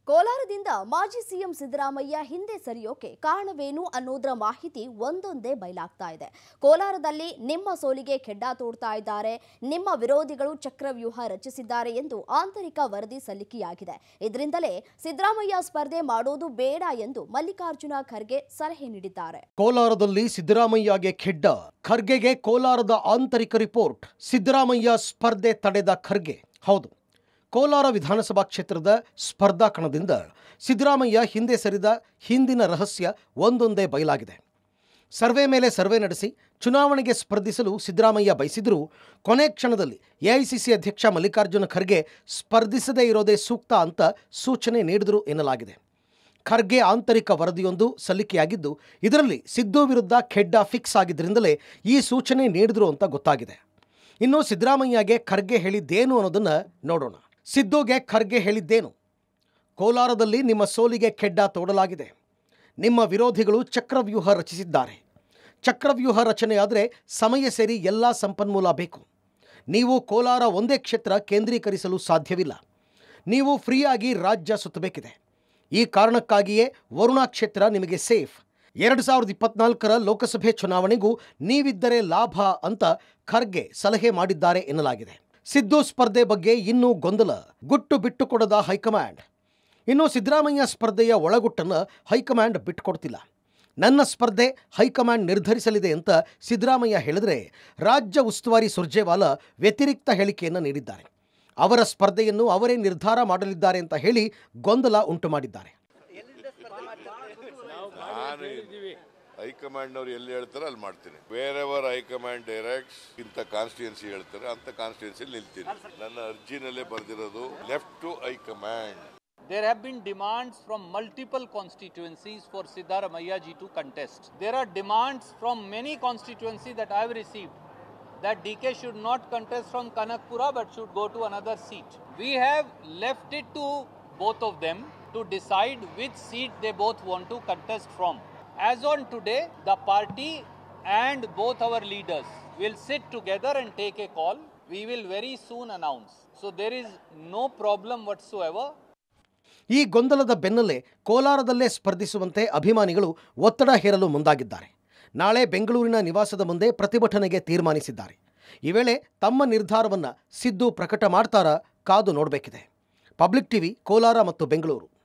ಕೋಲಾರದಿಂದ ಮಾಜಿ ಸಿಎಂ ಸಿದ್ದರಾಮಯ್ಯ ಹಿಂದೆ ಸರಿಯೋಕೆ ಕಾರಣವೇನು ಅನ್ನೋದರ ಮಾಹಿತಿ ಒಂದೊಂದೇ ಬಯಲಾಗ್ತಾ ಇದೆ ಕೋಲಾರದಲ್ಲಿ ನಿಮ್ಮ ಸೋಲಿಗೆ ಕೆಡ್ಡ ತೋಡ್ತಾ ಇದ್ದಾರೆ ನಿಮ್ಮ ವಿರೋಧಿಗಳು ಚಕ್ರವ್ಯೂಹ ರಚಿಸಿದ್ದಾರೆ ಎಂದು ಆಂತರಿಕ ವರದಿ ಸಲ್ಲಿಕೆಯಾಗಿದೆ ಇದರಿಂದಲೇ ಸಿದ್ದರಾಮಯ್ಯ ಸ್ಪರ್ಧೆ ಮಾಡೋದು ಬೇಡ ಎಂದು ಮಲ್ಲಿಕಾರ್ಜುನ ಖರ್ಗೆ ಸಲಹೆ ನೀಡಿದ್ದಾರೆ ಕೋಲಾರದಲ್ಲಿ ಸಿದ್ದರಾಮಯ್ಯಗೆ ಖೆಡ್ಡ ಖರ್ಗೆಗೆ ಕೋಲಾರದ ಆಂತರಿಕ ರಿಪೋರ್ಟ್ ಸಿದ್ದರಾಮಯ್ಯ ಸ್ಪರ್ಧೆ ತಡೆದ ಖರ್ಗೆ ಹೌದು ಕೋಲಾರ ವಿಧಾನಸಭಾ ಕ್ಷೇತ್ರದ ಸ್ಪರ್ಧಾ ಕಣದಿಂದ ಸಿದ್ದರಾಮಯ್ಯ ಹಿಂದೆ ಸರಿದ ಹಿಂದಿನ ರಹಸ್ಯ ಒಂದೊಂದೇ ಬಯಲಾಗಿದೆ ಸರ್ವೆ ಮೇಲೆ ಸರ್ವೆ ನಡೆಸಿ ಚುನಾವಣೆಗೆ ಸ್ಪರ್ಧಿಸಲು ಸಿದ್ದರಾಮಯ್ಯ ಬಯಸಿದರೂ ಕೊನೆ ಕ್ಷಣದಲ್ಲಿ ಎಐಸಿಸಿ ಅಧ್ಯಕ್ಷ ಮಲ್ಲಿಕಾರ್ಜುನ ಖರ್ಗೆ ಸ್ಪರ್ಧಿಸದೇ ಇರೋದೇ ಸೂಕ್ತ ಅಂತ ಸೂಚನೆ ನೀಡಿದರು ಎನ್ನಲಾಗಿದೆ ಖರ್ಗೆ ಆಂತರಿಕ ವರದಿಯೊಂದು ಸಲ್ಲಿಕೆಯಾಗಿದ್ದು ಇದರಲ್ಲಿ ಸಿದ್ದು ವಿರುದ್ಧ ಖೆಡ್ಡ ಫಿಕ್ಸ್ ಆಗಿದ್ದರಿಂದಲೇ ಈ ಸೂಚನೆ ನೀಡಿದ್ರು ಅಂತ ಗೊತ್ತಾಗಿದೆ ಇನ್ನು ಸಿದ್ದರಾಮಯ್ಯಗೆ ಖರ್ಗೆ ಹೇಳಿದ್ದೇನು ಅನ್ನೋದನ್ನು ನೋಡೋಣ ಸಿದ್ದುಗೆ ಖರ್ಗೆ ಹೇಳಿದ್ದೇನು ಕೋಲಾರದಲ್ಲಿ ನಿಮ್ಮ ಸೋಲಿಗೆ ಖೆಡ್ಡ ತೋಡಲಾಗಿದೆ ನಿಮ್ಮ ವಿರೋಧಿಗಳು ಚಕ್ರವ್ಯೂಹ ರಚಿಸಿದ್ದಾರೆ ಚಕ್ರವ್ಯೂಹ ರಚನೆಯಾದರೆ ಸಮಯ ಸೇರಿ ಎಲ್ಲ ಸಂಪನ್ಮೂಲ ಬೇಕು ನೀವು ಕೋಲಾರ ಒಂದೇ ಕ್ಷೇತ್ರ ಕೇಂದ್ರೀಕರಿಸಲು ಸಾಧ್ಯವಿಲ್ಲ ನೀವು ಫ್ರೀಯಾಗಿ ರಾಜ್ಯ ಸುತ್ತಬೇಕಿದೆ ಈ ಕಾರಣಕ್ಕಾಗಿಯೇ ವರುಣಾ ಕ್ಷೇತ್ರ ನಿಮಗೆ ಸೇಫ್ ಎರಡು ಸಾವಿರದ ಇಪ್ಪತ್ನಾಲ್ಕರ ಲೋಕಸಭೆ ಚುನಾವಣೆಗೂ ನೀವಿದ್ದರೆ ಲಾಭ ಅಂತ ಖರ್ಗೆ ಸಲಹೆ ಮಾಡಿದ್ದಾರೆ ಎನ್ನಲಾಗಿದೆ ಸಿದ್ದು ಸ್ಪರ್ಧೆ ಬಗ್ಗೆ ಇನ್ನೂ ಗೊಂದಲ ಗುಟ್ಟು ಬಿಟ್ಟುಕೊಡದ ಹೈಕಮಾಂಡ್ ಇನ್ನು ಸಿದ್ದರಾಮಯ್ಯ ಸ್ಪರ್ಧೆಯ ಒಳಗುಟ್ಟನ್ನು ಹೈಕಮಾಂಡ್ ಬಿಟ್ಟುಕೊಡ್ತಿಲ್ಲ ನನ್ನ ಸ್ಪರ್ಧೆ ಹೈಕಮಾಂಡ್ ನಿರ್ಧರಿಸಲಿದೆ ಅಂತ ಸಿದ್ದರಾಮಯ್ಯ ಹೇಳಿದರೆ ರಾಜ್ಯ ಉಸ್ತುವಾರಿ ಸುರ್ಜೇವಾಲಾ ವ್ಯತಿರಿಕ್ತ ಹೇಳಿಕೆಯನ್ನು ನೀಡಿದ್ದಾರೆ ಅವರ ಸ್ಪರ್ಧೆಯನ್ನು ಅವರೇ ನಿರ್ಧಾರ ಮಾಡಲಿದ್ದಾರೆ ಅಂತ ಹೇಳಿ ಗೊಂದಲ ಉಂಟು ಮಾಡಿದ್ದಾರೆ ನಾನು ಹೈಕಮಾಂಡ್ ಅವ್ರು ಎಲ್ಲಿ ಹೇಳ್ತಾರೆ ಅಲ್ಲಿ ಮಾಡ್ತೀನಿ ಬೇರೆವರ್ ಹೈಕಮಾಂಡ್ ಡೈರೆಕ್ಟ್ಸ್ ಇಂಥ ಕಾನ್ಸ್ಟಿಟ್ಯೂನ್ಸಿ ಹೇಳ್ತಾರೆ ಅಂತ ಕಾನ್ಸ್ಟಿಟ್ಯೂನ್ಸಿ ನಿಲ್ತೀನಿ ನನ್ನ ಅರ್ಜಿನಲ್ಲೇ ಬರೆದಿರೋದು left to high command There have been demands from multiple constituencies for Siddharamaiya ji to contest. There are demands from many constituencies that I have received that DK should not contest from Kanakpura but should go to another seat. We have left it to both of them to decide which seat they both want to contest from. As on today, the party and both our leaders will sit together and take a call. We will very soon announce. So there is no problem whatsoever. ಈ ಗೊಂದಲದ ಬೆನ್ನಲ್ಲೇ ಕೋಲಾರದಲ್ಲೇ ಸ್ಪರ್ಧಿಸುವಂತೆ ಅಭಿಮಾನಿಗಳು ಒತ್ತಡ ಹೇರಲು ಮುಂದಾಗಿದ್ದಾರೆ ನಾಳೆ ಬೆಂಗಳೂರಿನ ನಿವಾಸದ ಮುಂದೆ ಪ್ರತಿಭಟನೆಗೆ ತೀರ್ಮಾನಿಸಿದ್ದಾರೆ ಈ ವೇಳೆ ತಮ್ಮ ನಿರ್ಧಾರವನ್ನು ಸಿದ್ದು ಪ್ರಕಟ ಮಾಡ್ತಾರಾ ಕಾದು ನೋಡಬೇಕಿದೆ ಪಬ್ಲಿಕ್ ಟಿವಿ ಕೋಲಾರ ಮತ್ತು ಬೆಂಗಳೂರು